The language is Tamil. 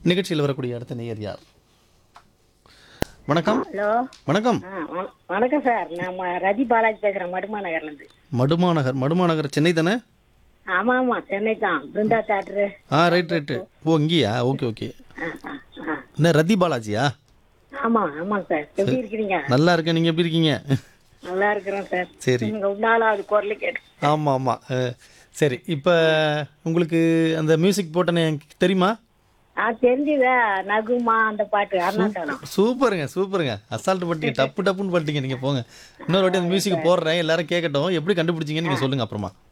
நிகழ்ச்சியில் வரக்கூடிய அடுத்த நேயர் யார் வணக்கம் ஹலோ வணக்கம் ஆ வண- வணக்கம் சார் நான் ம- ரதி பாலாஜி பேசுறேன் மடுமா நகர்ல இருந்து மடுமாநகர் மடுமாநகர் சென்னை தானே ஆமா ஆமா சென்னை தான் பிருந்தா தேட்டரு ஆ ரைட் ரைட்டு ஓ இங்கேயா ஓகே ஓகே ஆ, ஆ, ஆ. என்ன ரத்தி பாலாஜியா ஆமா ஆமாங்க சார் எப்படி இருக்கிறீங்க நல்லா இருக்கேன் நீங்கள் எப்படி இருக்கீங்க நல்லா இருக்கிறோம் சார் சரி உங்க நாளாவது குரல் கேட்டு ஆமாம் ஆமாம் சரி இப்போ உங்களுக்கு அந்த மியூசிக் போட்டனே எனக்கு தெரியுமா ஆ தெரிஞ்சுதா நகுமா அந்த பாட்டு அருணாச்சலம் சூப்பருங்க சூப்பருங்க அசால்ட் பண்ணிட்டீங்க டப்பு டப்புன்னு பண்ணிட்டீங்க நீங்கள் போங்க இன்னொரு வாட்டி அந்த மியூசிக் போடுறேன் எல்லாரும் கேட்கட்டும் எப்படி கண்டுபிடிச்சீங்கன்னு நீங்கள் சொல்லுங்கள் அப்புறமா